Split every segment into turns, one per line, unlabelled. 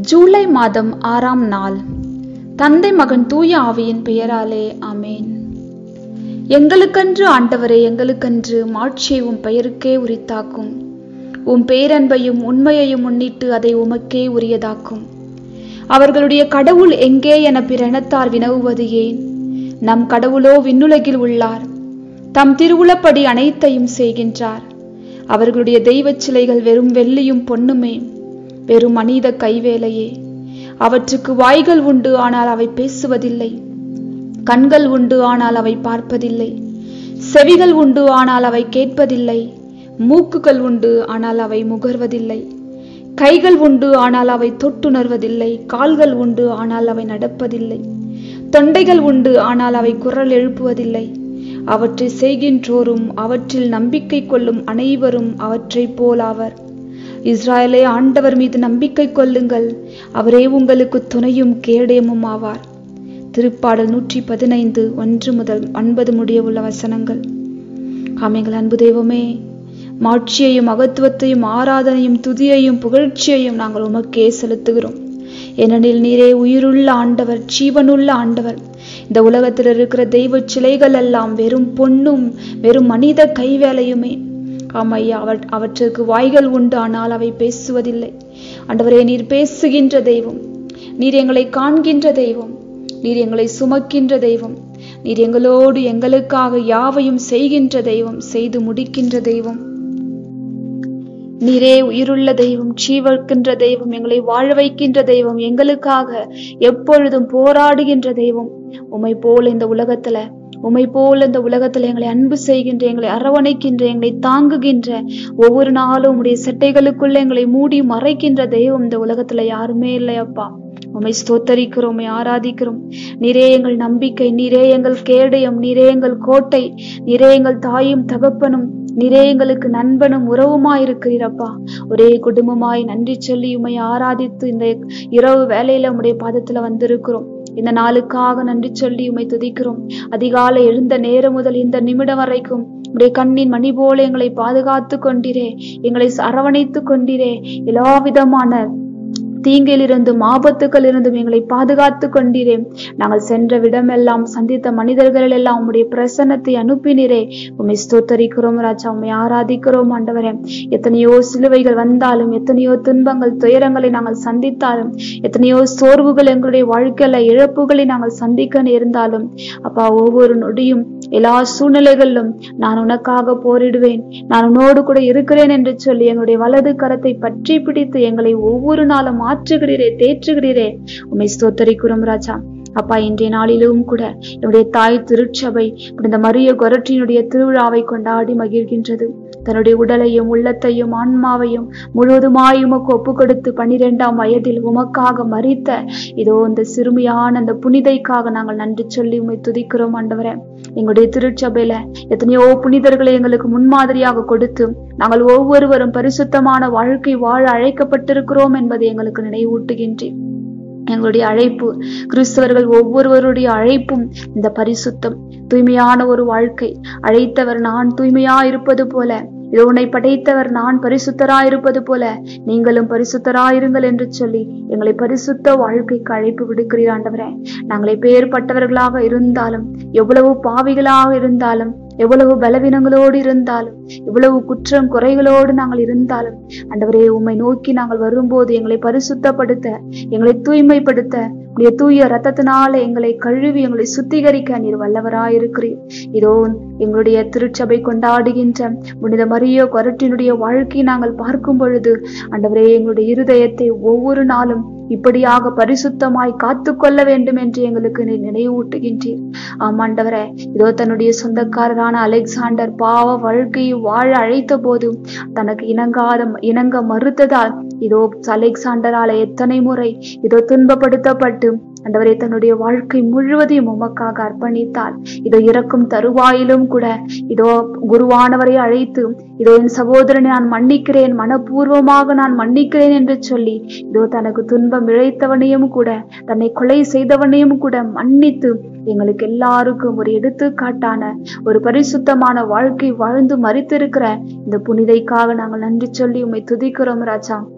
ஜூலை மாதம் ஆறாம் நாள் தந்தை மகன் தூய ஆவியின் பெயராலே ஆமேன் எங்களுக்கன்று ஆண்டவரே எங்களுக்கன்று மாட்சியை உம் பெயருக்கே உரித்தாக்கும் உம் பேரன்பையும் உண்மையையும் முன்னிட்டு அதை உமக்கே உரியதாக்கும் அவர்களுடைய கடவுள் எங்கே என பிறனத்தார் வினவுவது ஏன் நம் கடவுளோ விண்ணுலகில் உள்ளார் தம் திருவுளப்படி அனைத்தையும் செய்கின்றார் அவர்களுடைய தெய்வச் சிலைகள் வெறும் வெள்ளியும் பொன்னுமே வெறும் மனித கைவேலையே அவற்றுக்கு வாய்கள் உண்டு ஆனால் அவை பேசுவதில்லை கண்கள் உண்டு ஆனால் அவை பார்ப்பதில்லை செவிகள் உண்டு ஆனால் அவை கேட்பதில்லை மூக்குகள் உண்டு ஆனால் அவை முகர்வதில்லை கைகள் உண்டு ஆனால் அவை தொட்டுணர்வதில்லை கால்கள் உண்டு ஆனால் அவை நடப்பதில்லை தொண்டைகள் உண்டு ஆனால் அவை குரல் எழுப்புவதில்லை அவற்றை செய்கின்றோரும் அவற்றில் நம்பிக்கை கொள்ளும் அனைவரும் அவற்றைப் போலாவர் இஸ்ராயலே ஆண்டவர் மீது நம்பிக்கை கொள்ளுங்கள் அவரே உங்களுக்கு துணையும் கேடயமும் ஆவார் திருப்பாடல் நூற்றி பதினைந்து ஒன்று முதல் ஒன்பது முடிய உள்ள வசனங்கள் ஆமைகள் அன்பு தெய்வமே மாட்சியையும் மகத்துவத்தையும் ஆராதனையும் துதியையும் புகழ்ச்சியையும் நாங்கள் உமக்கே செலுத்துகிறோம் ஏனெனில் நீரே உயிருள்ள ஆண்டவர் ஜீவனுள்ள ஆண்டவர் இந்த உலகத்தில் இருக்கிற தெய்வ சிலைகள் எல்லாம் வெறும் பொன்னும் வெறும் மனித கைவேலையுமே ஆமையா அவர் அவற்றுக்கு வாய்கள் உண்டு ஆனால் அவை பேசுவதில்லை ஆண்டவரே நீர் பேசுகின்ற தெய்வம் நீர் எங்களை காண்கின்ற தெய்வம் நீர் எங்களை சுமக்கின்ற தெய்வம் நீர் எங்களோடு எங்களுக்காக யாவையும் செய்கின்ற தெய்வம் செய்து முடிக்கின்ற தெய்வம் நீரே உயிருள்ள தெய்வம் சீவர்க்கின்ற தெய்வம் எங்களை வாழ வைக்கின்ற தெய்வம் எங்களுக்காக எப்பொழுதும் போராடுகின்ற தெய்வம் உமை போல் இந்த உலகத்துல உமை போல் இந்த உலகத்துல எங்களை அன்பு செய்கின்ற எங்களை அரவணைக்கின்ற எங்களை தாங்குகின்ற ஒவ்வொரு நாளும் உடைய சட்டைகளுக்குள்ள எங்களை மூடி மறைக்கின்ற தெய்வம் இந்த உலகத்துல யாருமே இல்லையப்பா உமை ஸ்தோத்தரிக்கிறோம் உமை ஆராதிக்கிறோம் நீரே எங்கள் நம்பிக்கை நீரே எங்கள் கேடயம் நீரே எங்கள் கோட்டை நீரே எங்கள் தாயும் தகப்பனும் நீரே எங்களுக்கு நண்பனும் உறவுமாய் இருக்கிறீரப்பா ஒரே குடும்பமாய் நன்றி சொல்லி உமை ஆராதித்து இந்த இரவு வேலையில உடைய பாதத்துல வந்திருக்கிறோம் இந்த நாளுக்காக நன்றி சொல்லி உமை துதிக்கிறோம் அதிகாலை எழுந்த நேரம் முதல் இந்த நிமிடம் வரைக்கும் உடைய கண்ணின் மணி போல எங்களை பாதுகாத்து கொண்டிரே எங்களை அரவணைத்து கொண்டிரே எல்லா விதமான தீங்கிலிருந்தும் ஆபத்துக்கள் இருந்தும் எங்களை பாதுகாத்து கொண்டீரே நாங்கள் சென்ற விடமெல்லாம் சந்தித்த மனிதர்கள் எல்லாம் உம்முடைய பிரசன்னத்தை அனுப்பினீரே உண்மை ஸ்தோத்தரிக்கிறோம் ராஜா உண்மை ஆராதிக்கிறோம் ஆண்டவரே எத்தனையோ சிலுவைகள் வந்தாலும் எத்தனையோ துன்பங்கள் துயரங்களை நாங்கள் சந்தித்தாலும் எத்தனையோ சோர்வுகள் எங்களுடைய வாழ்க்கையில இழப்புகளை நாங்கள் சந்திக்க நேர்ந்தாலும் அப்பா ஒவ்வொரு நொடியும் எல்லா சூழ்நிலைகளிலும் நான் உனக்காக போரிடுவேன் நான் உன்னோடு கூட இருக்கிறேன் என்று சொல்லி எங்களுடைய வலது கரத்தை பற்றி பிடித்து எங்களை ஒவ்வொரு நாளும் மாற்றுகிறீரே தேற்றுகிறீரே உண்மை ஸ்தோத்தரிக்கிறோம் ராஜா அப்பா இன்றைய நாளிலும் கூட என்னுடைய தாய் திருச்சபை இந்த மரிய கொரற்றினுடைய திருவிழாவை கொண்டாடி மகிழ்கின்றது தன்னுடைய உடலையும் உள்ளத்தையும் ஆன்மாவையும் முழுவதுமாய் உமக்கு ஒப்பு கொடுத்து பனிரெண்டாம் வயதில் உமக்காக மறித்த இதோ இந்த சிறுமியான அந்த புனிதைக்காக நாங்கள் நன்றி சொல்லி உமை துதிக்கிறோம் ஆண்டவரே எங்களுடைய திருச்சபையில எத்தனையோ புனிதர்களை எங்களுக்கு முன்மாதிரியாக கொடுத்து நாங்கள் ஒவ்வொருவரும் பரிசுத்தமான வாழ்க்கை வாழ அழைக்கப்பட்டிருக்கிறோம் என்பதை எங்களுக்கு நினைவூட்டுகின்றேன் எங்களுடைய அழைப்பு கிறிஸ்தவர்கள் ஒவ்வொருவருடைய அழைப்பும் இந்த பரிசுத்தம் தூய்மையான ஒரு வாழ்க்கை அழைத்தவர் நான் தூய்மையா இருப்பது போல இது உன்னை படைத்தவர் நான் பரிசுத்தராயிருப்பது போல நீங்களும் பரிசுத்தராயிருங்கள் என்று சொல்லி எங்களை பரிசுத்த வாழ்க்கைக்கு அழைப்பு விடுக்கிறீர் ஆண்டவரே நாங்களை பேர்பட்டவர்களாக இருந்தாலும் எவ்வளவு பாவிகளாக இருந்தாலும் எவ்வளவு பலவீனங்களோடு இருந்தாலும் எவ்வளவு குற்றம் குறைகளோடு நாங்கள் இருந்தாலும் ஆண்டவரே உம்மை நோக்கி நாங்கள் வரும்போது எங்களை பரிசுத்தப்படுத்த எங்களை தூய்மைப்படுத்த உடைய தூய ரத்தத்தினால எங்களை கழுவி எங்களை சுத்திகரிக்க நீர் வல்லவராயிருக்கிறீர் இதோ எங்களுடைய திருச்சபை கொண்டாடுகின்ற புனித மரிய கொரட்டினுடைய வாழ்க்கையை நாங்கள் பார்க்கும் பொழுது ஆண்டவரே எங்களுடைய இருதயத்தை ஒவ்வொரு நாளும் இப்படியாக பரிசுத்தமாய் காத்து கொள்ள வேண்டும் என்று எங்களுக்கு நீ நினைவூட்டுகின்றீர் ஆமாண்டவரே இதோ தன்னுடைய சொந்தக்காரரான அலெக்சாண்டர் பாவ வாழ்க்கையை வாழ அழைத்த போது தனக்கு இணங்காத இணங்க மறுத்ததால் இதோ அலெக்சாண்டரால எத்தனை முறை இதோ துன்பப்படுத்தப்பட்டு ஆண்டவரே தன்னுடைய வாழ்க்கை முழுவதையும் உமக்காக அர்ப்பணித்தார் இதோ இறக்கும் தருவாயிலும் கூட இதோ குருவானவரை அழைத்து இதோ என் சகோதரனை நான் மன்னிக்கிறேன் மனப்பூர்வமாக நான் மன்னிக்கிறேன் என்று சொல்லி இதோ தனக்கு துன்பம் இழைத்தவனையும் கூட தன்னை கொலை செய்தவனையும் கூட மன்னித்து எங்களுக்கு எல்லாருக்கும் ஒரு எடுத்துக்காட்டான ஒரு பரிசுத்தமான வாழ்க்கை வாழ்ந்து மறித்திருக்கிற இந்த புனிதைக்காக நாங்கள் நன்றி சொல்லி உம்மை துதிக்கிறோம் ராஜா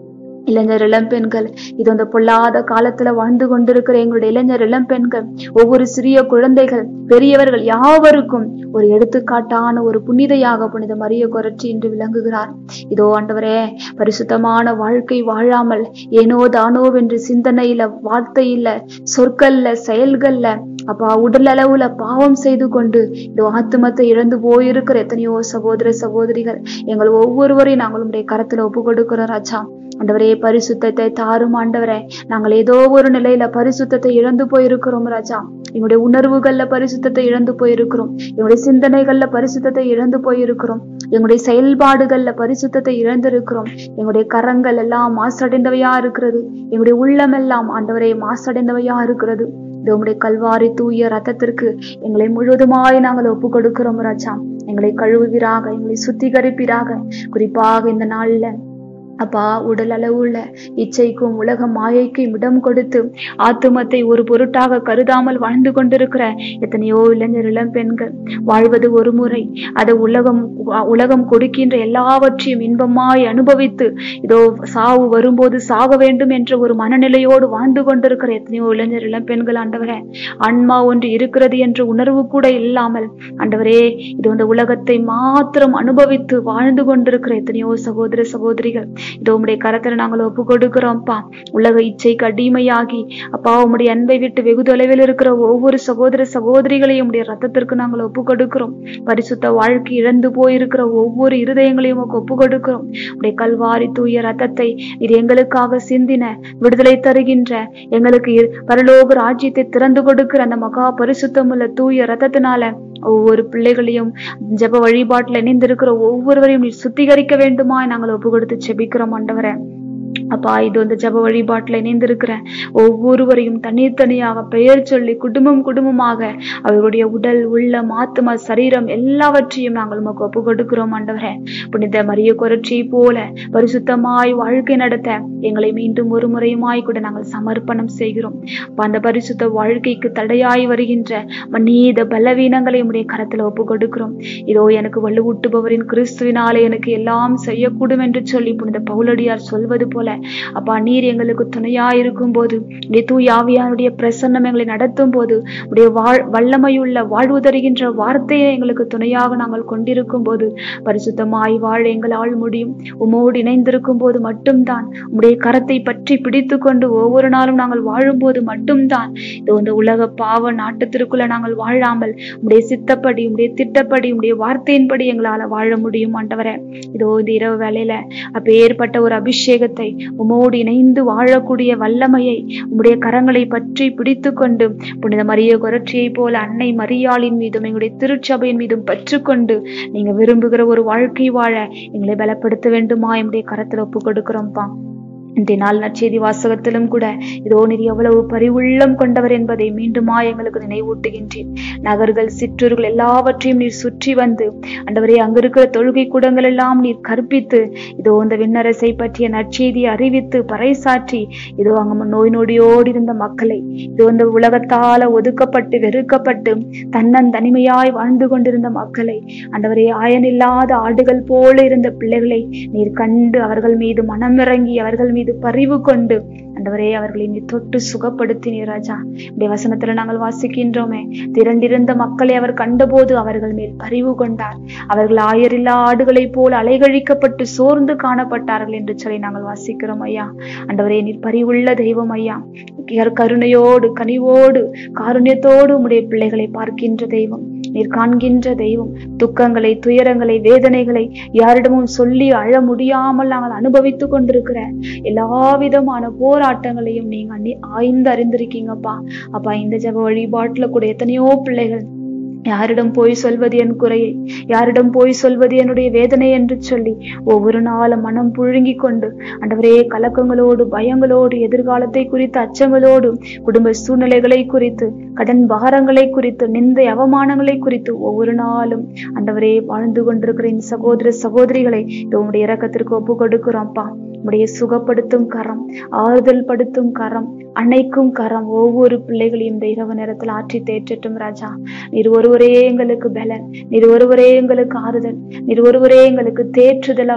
இளைஞர் இளம்பெண்கள் இது அந்த பொல்லாத காலத்துல வாழ்ந்து கொண்டிருக்கிற எங்களுடைய இளைஞர் இளம்பெண்கள் ஒவ்வொரு சிறிய குழந்தைகள் பெரியவர்கள் யாவருக்கும் ஒரு எடுத்துக்காட்டான ஒரு புனிதையாக புனித மரிய கொரட்சி என்று விளங்குகிறார் இதோ ஆண்டவரே பரிசுத்தமான வாழ்க்கை வாழாமல் ஏனோ தானோ என்று சிந்தனையில வார்த்தையில சொற்கள்ல செயல்கள்ல அப்பா உடல் அளவுல பாவம் செய்து கொண்டு இதோ ஆத்துமத்தை இழந்து போயிருக்கிற எத்தனையோ சகோதர சகோதரிகள் எங்கள் ஒவ்வொருவரையும் நாங்கள் உடைய கரத்துல ஒப்பு கொடுக்கிறோம் ராஜா ஆண்டவரே பரிசுத்தத்தை தாரும் ஆண்டவரே நாங்கள் ஏதோ ஒரு நிலையில பரிசுத்தத்தை இழந்து போயிருக்கிறோம் ராஜா எங்களுடைய உணர்வுகள்ல பரிசுத்தத்தை இழந்து போயிருக்கிறோம் எங்களுடைய சிந்தனைகள்ல பரிசுத்தத்தை இழந்து போயிருக்கிறோம் எங்களுடைய செயல்பாடுகள்ல பரிசுத்தத்தை இழந்திருக்கிறோம் எங்களுடைய கரங்கள் எல்லாம் மாசடைந்தவையா இருக்கிறது எங்களுடைய உள்ளம் எல்லாம் ஆண்டவரே மாசடைந்தவையா இருக்கிறது இது உங்களுடைய கல்வாரி தூய ரத்தத்திற்கு எங்களை முழுவதுமாய் நாங்கள் ஒப்பு கொடுக்கிறோம் ராஜா எங்களை கழுவுவீராக எங்களை சுத்திகரிப்பீராக குறிப்பாக இந்த நாள்ல அப்பா உடல் அளவுள்ள இச்சைக்கும் உலக மாயைக்கும் இடம் கொடுத்து ஆத்துமத்தை ஒரு பொருட்டாக கருதாமல் வாழ்ந்து கொண்டிருக்கிற எத்தனையோ இளைஞர் இளம் பெண்கள் வாழ்வது ஒரு முறை அதை உலகம் உலகம் கொடுக்கின்ற எல்லாவற்றையும் இன்பமாய் அனுபவித்து இதோ சாவு வரும்போது சாக வேண்டும் என்ற ஒரு மனநிலையோடு வாழ்ந்து கொண்டிருக்கிற எத்தனையோ இளைஞர் இளம் பெண்கள் ஆண்டவரே ஆன்மா ஒன்று இருக்கிறது என்ற உணர்வு கூட இல்லாமல் ஆண்டவரே இது இந்த உலகத்தை மாத்திரம் அனுபவித்து வாழ்ந்து கொண்டிருக்கிற எத்தனையோ சகோதர சகோதரிகள் இதோ உம்முடைய கரத்துல நாங்கள் ஒப்பு கொடுக்கிறோம்ப்பா உலக இச்சைக்கு அடிமையாகி அப்பா உம்முடைய அன்பை விட்டு வெகு தொலைவில் இருக்கிற ஒவ்வொரு சகோதர சகோதரிகளையும் உம்முடைய ரத்தத்திற்கு நாங்கள் ஒப்பு கொடுக்கிறோம் பரிசுத்த வாழ்க்கை இழந்து போயிருக்கிற ஒவ்வொரு இருதயங்களையும் உமக்கு ஒப்பு கொடுக்கிறோம் உடைய கல்வாரி தூய ரத்தத்தை இது எங்களுக்காக சிந்தின விடுதலை தருகின்ற எங்களுக்கு இரு- பரலோக ராஜ்யத்தை திறந்து கொடுக்கிற அந்த மகா பரிசுத்தமுள்ள தூய ரத்தத்தினால ஒவ்வொரு பிள்ளைகளையும் ஜெப வழிபாட்டுல இணைந்திருக்கிற ஒவ்வொருவரையும் நீர் சுத்திகரிக்க வேண்டுமா நாங்கள் ஒப்பு கொடுத்து செபிக்கிறோம் ஆண்டவரே அப்பா இது வந்து ஜெப வழிபாட்டுல இணைந்திருக்கிற ஒவ்வொருவரையும் தனித்தனியாக பெயர் சொல்லி குடும்பம் குடும்பமாக அவர்களுடைய உடல் உள்ளம் ஆத்மா சரீரம் எல்லாவற்றையும் நாங்கள் உமக்கு ஒப்பு கொடுக்கிறோம் ஆண்டவரே புனித மரிய கொரட்சியை போல பரிசுத்தமாய் வாழ்க்கை நடத்த எங்களை மீண்டும் ஒரு முறையுமாய் கூட நாங்கள் சமர்ப்பணம் செய்கிறோம் அப்ப அந்த பரிசுத்த வாழ்க்கைக்கு தடையாய் வருகின்ற மனித பலவீனங்களை உடைய கரத்துல ஒப்பு கொடுக்கிறோம் இதோ எனக்கு வலுவூட்டுபவரின் கிறிஸ்துவினாலே எனக்கு எல்லாம் செய்யக்கூடும் என்று சொல்லி புனித பவுலடியார் சொல்வது போல அப்பா நீர் எங்களுக்கு துணையா இருக்கும் போது உடைய தூய் ஆவியானுடைய பிரசன்னம் எங்களை நடத்தும் போது உடைய வாழ் வல்லமையுள்ள வாழ்வு தருகின்ற வார்த்தையை எங்களுக்கு துணையாக நாங்கள் கொண்டிருக்கும் போது பரிசுத்தமாய் வாழ எங்களால் முடியும் உமோடு இணைந்திருக்கும் போது மட்டும்தான் உம்முடைய கரத்தை பற்றி பிடித்து கொண்டு ஒவ்வொரு நாளும் நாங்கள் வாழும்போது மட்டும்தான் இதோ இந்த உலக பாவ நாட்டத்திற்குள்ள நாங்கள் வாழாமல் உம்முடைய சித்தப்படி உம்முடைய திட்டப்படி உம்முடைய வார்த்தையின்படி எங்களால வாழ முடியும் ஆண்டவரே இதோ இந்த இரவு வேளையில அப்பேற்பட்ட ஒரு அபிஷேகத்தை உமோடு இணைந்து வாழக்கூடிய வல்லமையை உம்முடைய கரங்களை பற்றி பிடித்து கொண்டு புனித மரிய கொரட்சியை போல அன்னை மரியாளின் மீதும் எங்களுடைய திருச்சபையின் மீதும் பற்றுக்கொண்டு நீங்க விரும்புகிற ஒரு வாழ்க்கை வாழ எங்களை பலப்படுத்த வேண்டுமா என்னுடைய கரத்துல ஒப்பு கொடுக்கிறோம்ப்பா இன்றைய நாள் நற்செய்தி வாசகத்திலும் கூட இதோ நீர் எவ்வளவு பரிவுள்ளம் கொண்டவர் என்பதை மீண்டுமா எங்களுக்கு நினைவூட்டுகின்றேன் நகர்கள் சிற்றூர்கள் எல்லாவற்றையும் நீர் சுற்றி வந்து ஆண்டவரே அங்க இருக்கிற தொழுகை கூடங்கள் எல்லாம் நீர் கற்பித்து இதோ இந்த விண்ணரசை பற்றிய நற்செய்தியை அறிவித்து பறைசாற்றி இதோ அங்க நோய் நொடியோடு இருந்த மக்களை இதோ இந்த உலகத்தால ஒதுக்கப்பட்டு வெறுக்கப்பட்டு தன்னன் தனிமையாய் வாழ்ந்து கொண்டிருந்த மக்களை ஆண்டவரே ஆயனில்லாத ஆடுகள் போல இருந்த பிள்ளைகளை நீர் கண்டு அவர்கள் மீது மனமிறங்கி அவர்கள் மீது பரிவு கொண்டு ஆண்டவரே அவர்களை நீ தொட்டு சுகப்படுத்தினீர் ராஜா இந்த வசனத்துல நாங்கள் வாசிக்கின்றோமே திரண்டிருந்த மக்களை அவர் கண்டபோது அவர்கள் மேல் பரிவு கொண்டார் அவர்கள் ஆயரில்லா ஆடுகளைப் போல் அலைகழிக்கப்பட்டு சோர்ந்து காணப்பட்டார்கள் என்று சொல்லி நாங்கள் வாசிக்கிறோம் ஐயா ஆண்டவரே நீர் பரிவுள்ள தெய்வம் ஐயா கரு- கருணையோடு கனிவோடு காருண்யத்தோடு உம்முடைய பிள்ளைகளை பார்க்கின்ற தெய்வம் நீர் காண்கின்ற தெய்வம் துக்கங்களை துயரங்களை வேதனைகளை யாரிடமும் சொல்லி அழ முடியாமல் நாங்கள் அனுபவித்துக் கொண்டிருக்கிற எல்லா விதமான போராட்டங்களையும் நீங்க அன்னி- ஆய்ந்து அறிந்திருக்கீங்கப்பா அப்பா இந்த ஜெப வழிபாட்டுல கூட எத்தனையோ பிள்ளைகள் யாரிடம் போய் சொல்வது என் குறையை யாரிடம் போய் சொல்வது என்னுடைய வேதனை என்று சொல்லி ஒவ்வொரு நாளும் மனம் புழுங்கி கொண்டு ஆண்டவரே கலக்கங்களோடு பயங்களோடு எதிர்காலத்தை குறித்து அச்சங்களோடு குடும்ப சூழ்நிலைகளை குறித்து கடன் பாரங்களை குறித்து நிந்தை அவமானங்களை குறித்து ஒவ்வொரு நாளும் ஆண்டவரே வாழ்ந்து கொண்டிருக்கிற இந்த சகோதர சகோதரிகளை இதோ உம்முடைய இரக்கத்திற்கு ஒப்பு கொடுக்கிறோம்ப்பா உம்முடைய சுகப்படுத்தும் கரம் ஆறுதல் படுத்தும் கரம் அணைக்கும் கரம் ஒவ்வொரு பிள்ளைகளையும் இந்த இரவு நேரத்தில் ஆற்றி தேற்றட்டும் ராஜா நீர் ஒருவரே எங்களுக்கு பலன் நீர் ஒருவரே எங்களுக்கு ஆறுதல் நீர் ஒருவரே எங்களுக்கு தேற்றுதல் அப்பா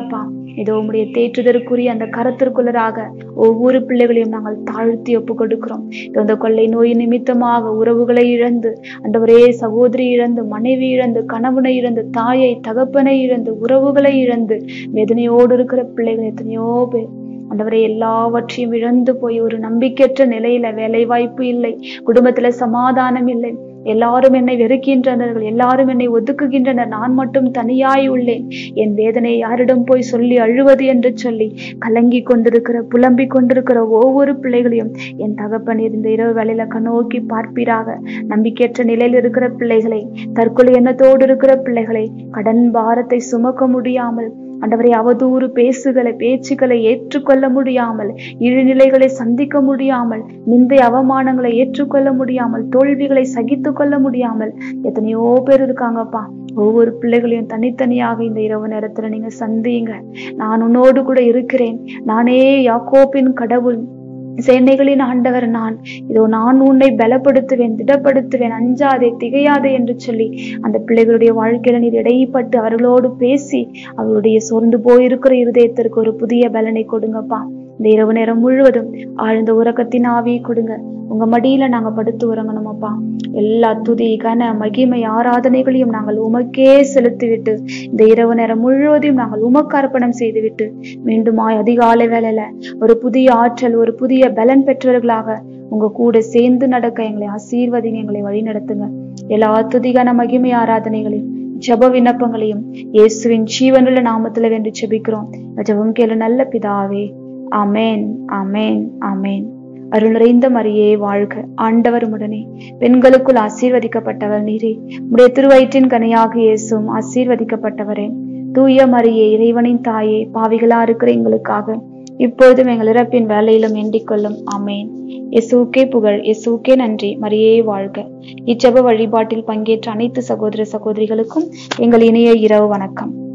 இதோ உம்முடைய தேற்றுதற்குரிய அந்த கரத்திற்குள்ளராக ஒவ்வொரு பிள்ளைகளையும் நாங்கள் தாழ்த்தி ஒப்பு கொடுக்கிறோம் இதோ இந்த கொள்ளை நோய் நிமித்தமாக உறவுகளை இழந்து ஆண்டவரே சகோதரி இழந்து மனைவி இழந்து கணவனை இழந்து தாயை தகப்பனை இழந்து உறவுகளை இழந்து வேதனையோடு இருக்கிற பிள்ளைகள் எத்தனையோ பேர் ஆண்டவரே எல்லாவற்றையும் இழந்து போய் ஒரு நம்பிக்கையற்ற நிலையில வேலை வாய்ப்பு இல்லை குடும்பத்துல சமாதானம் இல்லை எல்லாரும் என்னை வெறுக்கின்றனர்கள் எல்லாரும் என்னை ஒதுக்குகின்றனர் நான் மட்டும் தனியாய் உள்ளேன் என் வேதனை யாரிடம் போய் சொல்லி அழுவது என்று சொல்லி கலங்கி கொண்டிருக்கிற புலம்பிக் கொண்டிருக்கிற ஒவ்வொரு பிள்ளைகளையும் என் தகப்பன் இருந்த இரவு வேலையில கண்ணோக்கி பார்ப்பீராக நம்பிக்கையற்ற நிலையில் இருக்கிற பிள்ளைகளை தற்கொலை எண்ணத்தோடு இருக்கிற பிள்ளைகளை கடன் பாரத்தை சுமக்க முடியாமல் ஆண்டவரை அவதூறு பேசுகளை பேச்சுக்களை ஏற்றுக்கொள்ள முடியாமல் இழிநிலைகளை சந்திக்க முடியாமல் நிந்தை அவமானங்களை ஏற்றுக்கொள்ள முடியாமல் தோல்விகளை சகித்து கொள்ள முடியாமல் எத்தனையோ பேர் இருக்காங்கப்பா ஒவ்வொரு பிள்ளைகளையும் தனித்தனியாக இந்த இரவு நேரத்துல நீங்க சந்திங்க நான் உன்னோடு கூட இருக்கிறேன் நானே யாக்கோப்பின் கடவுள் சேனைகளின் ஆண்டவர் நான் இதோ நான் உன்னை பலப்படுத்துவேன் திடப்படுத்துவேன் அஞ்சாதே திகையாதே என்று சொல்லி அந்த பிள்ளைகளுடைய வாழ்க்கையில நீர் இடைப்பட்டு அவர்களோடு பேசி அவர்களுடைய சோர்ந்து போயிருக்கிற இருதயத்திற்கு ஒரு புதிய பலனை கொடுங்கப்பா இந்த இரவு நேரம் முழுவதும் ஆழ்ந்த உறக்கத்தின் ஆவியை கொடுங்க உங்க மடியில நாங்க படுத்து உறங்கணுமப்பா எல்லா துதி கன மகிமை ஆராதனைகளையும் நாங்கள் உமக்கே செலுத்திவிட்டு இந்த இரவு நேரம் முழுவதையும் நாங்கள் உமக்கு அர்ப்பணம் செய்துவிட்டு மீண்டுமாய் அதிகாலை வேலையில ஒரு புதிய ஆற்றல் ஒரு புதிய பலன் பெற்றவர்களாக உங்க கூட சேர்ந்து நடக்க எங்களை ஆசீர்வதிங்க எங்களை வழி நடத்துங்க எல்லா துதிகான மகிமை ஆராதனைகளையும் ஜப விண்ணப்பங்களையும் இயேசுவின் ஜீவனுள்ள நாமத்துல வென்று ஜெபிக்கிறோம் ஜபம் கேளு நல்ல பிதாவே அமேன் அமேன் அமேன் அருள் நிறைந்த மரியே வாழ்க ஆண்டவர் உடனே பெண்களுக்குள் ஆசீர்வதிக்கப்பட்டவர் நீரே உடைய திருவயிற்றின் கனியாக இயேசும் ஆசீர்வதிக்கப்பட்டவரே தூய மரியே இறைவனின் தாயே பாவிகளா இருக்கிற எங்களுக்காக இப்பொழுதும் எங்கள் இறப்பின் வேலையிலும் எண்டிக் கொள்ளும் ஆமேன் எசூக்கே புகழ் எசூக்கே நன்றி மரியே வாழ்க இச்சப வழிபாட்டில் பங்கேற்ற அனைத்து சகோதர சகோதரிகளுக்கும் எங்கள் இணைய இரவு வணக்கம்